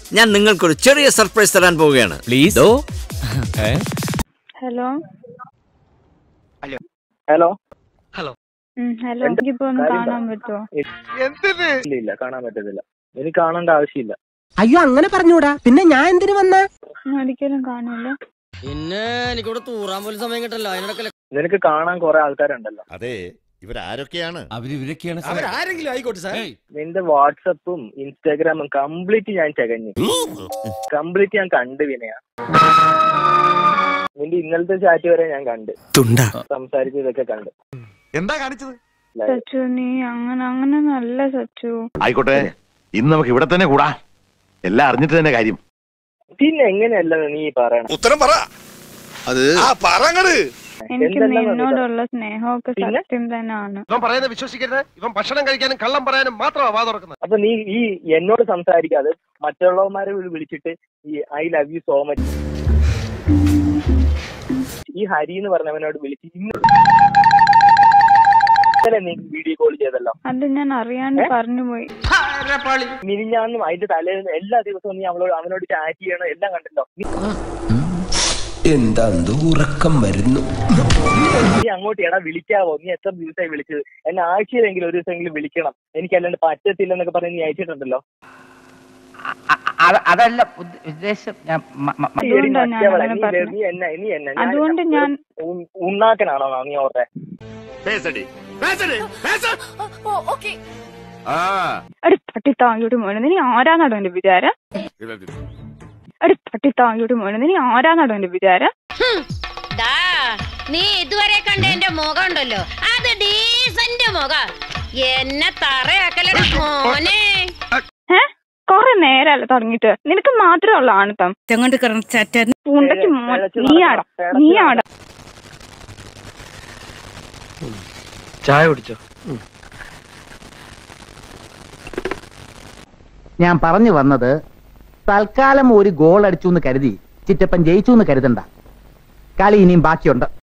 ഞാൻ നിങ്ങൾക്കൊരു ചെറിയ സർപ്രൈസ് തരാൻ പോവുകയാണ് പ്ലീസ് ഹലോ ഹലോ ഉം, ഹലോ എനിക്കിപ്പോ ഒന്ന് കാര്യം കാണാൻ പറ്റുമോ ഇല്ല ഇല്ല കാണാൻ പറ്റത്തില്ല എനിക്ക് കാണേണ്ട ആവശ്യമില്ല അയ്യോ അങ്ങനെ പറഞ്ഞൂടാ പിന്നെ ഞാൻ എന്തിനു വന്ന ഞാൻ ഒരിക്കലും കാണില്ല പിന്നെ എനിക്കിവിടെ തൂറാൻ പോലും സമയം കിട്ടല്ലോ അതിനിടക്കല്ലേ നിനക്ക് കാണാൻ കുറെ ആൾക്കാരുണ്ടല്ലോ അതെ ഇവരാരൊക്കെയാണ് അവരിവരൊക്കെയാണ് അവരാരെങ്കിലും ആയിക്കോട്ടെ സാർ നിന്റെ വാട്സപ്പും ഇൻസ്റ്റാഗ്രാമും കംപ്ലീറ്റ് ഞാൻ ചകഞ്ഞു കംപ്ലീറ്റ് ഞാൻ കണ്ടു വിനയ നിന്റെ ഇന്നലത്തെ ചാറ്റ് വരെ ഞാൻ കണ്ട് സംസാരിച്ചതൊക്കെ കണ്ട് എന്താ കാണിച്ചത് സച്ചു നീ അങ്ങനെ അങ്ങനെ നല്ല സച്ചു ആയിക്കോട്ടെ ഇന്ന് നമുക്ക് ഇവിടെ തന്നെ കൂടാ എല്ലാം അറിഞ്ഞിട്ട് തന്നെ കാര്യം പിന്നെ എങ്ങനെയല്ല നീ ഈ പറയണം ഉത്തരം പറ അത് ആ പറങ്ങട് എനിക്ക് എന്തെല്ലാം നിന്നോടുള്ള സ്നേഹമൊക്കെ പിന്നെ? സത്യം തന്നെയാണ് ഇവൻ പറയുന്നത് വിശ്വസിക്കരുത് ഇവൻ ഭക്ഷണം കഴിക്കാനും കള്ളം പറയാനും മാത്രമാ വാ തുറക്കുന്നത് അപ്പൊ നീ ഈ എന്നോട് സംസാരിക്കാതെ മറ്റുള്ളവന്മാരെ വിളി- വിളിച്ചിട്ട് ഈ I love you so much ഈ ഹരി എന്ന് പറഞ്ഞവനോട് വിളിച്ച് ഇന്നലെ നീ വീഡിയോ കോൾ ചെയ്തല്ലോ അത് ഞാൻ അറിയാണ്ട് പറഞ്ഞു പോയി മിനിഞ്ഞാന്നും അതിന്റെ തലേന്ന് എല്ലാ ദിവസവും നീ അവളോട് അവനോട് ചാറ്റ് ചെയ്യണം എല്ലാം കണ്ടല്ലോ നീ- എന്താ ഉറക്കം വരുന്നു നീ അങ്ങോട്ട് എടാ വിളിക്കാവോ നീ എത്ര ദിവസമായി വിളിച്ചത് എന്നെ ആഴ്ചയിലെങ്കിലും ഒരു ദിവസമെങ്കിലും വിളിക്കണം എനിക്ക് അല്ലാണ്ട് പറ്റത്തില്ല എന്നൊക്കെ പറഞ്ഞ് നീ അയച്ചിട്ടുണ്ടല്ലോ അതല്ല ഉദ്ദ- ഉദ്ദേശം ഞാൻ മ- മ- മ- നീ ഒരു അതുകൊണ്ടാ ഞാൻ മറ്റവളെ. അങ്ങനെ നീ പറഞ്ഞത്. നീ എന്നെ നീ എന്നെ അതുകൊണ്ട് ഞാൻ ഉ- ഉണ്ണാക്കനാണോ നീ ഓർത്തെ പേസടി ഒരു പട്ടി തായോട്ട് മോനെ നീ ആരാന്നാടോ എന്റെ വിചാരം ഒരു പട്ടി തായോട്ട് മോനെ നീ ആരാന്നാടോ എന്റെ വിചാരം ദാ, നീ ഇതുവരെ കണ്ട എന്റെ മുഖം ഉണ്ടല്ലോ അത് ഡീസന്റ് മുഖം എന്നെ തറയാക്കലട മോനെ ഏ കൊറേ നേരല്ല തുടങ്ങിട്ട് നിനക്ക് മാത്രമുള്ള ആണത്തം പൂണ്ടയ്ക്ക് മോൻ നീയാടാ നീയാടാ ചായ കുടിച്ചോ ഞാൻ പറഞ്ഞു വന്നത് തൽക്കാലം ഒരു ഗോൾ അടിച്ചു എന്ന് കരുതി ചിറ്റപ്പൻ ജയിച്ചു എന്ന് കരുതണ്ട കളി ഇനിയും ബാക്കിയുണ്ട്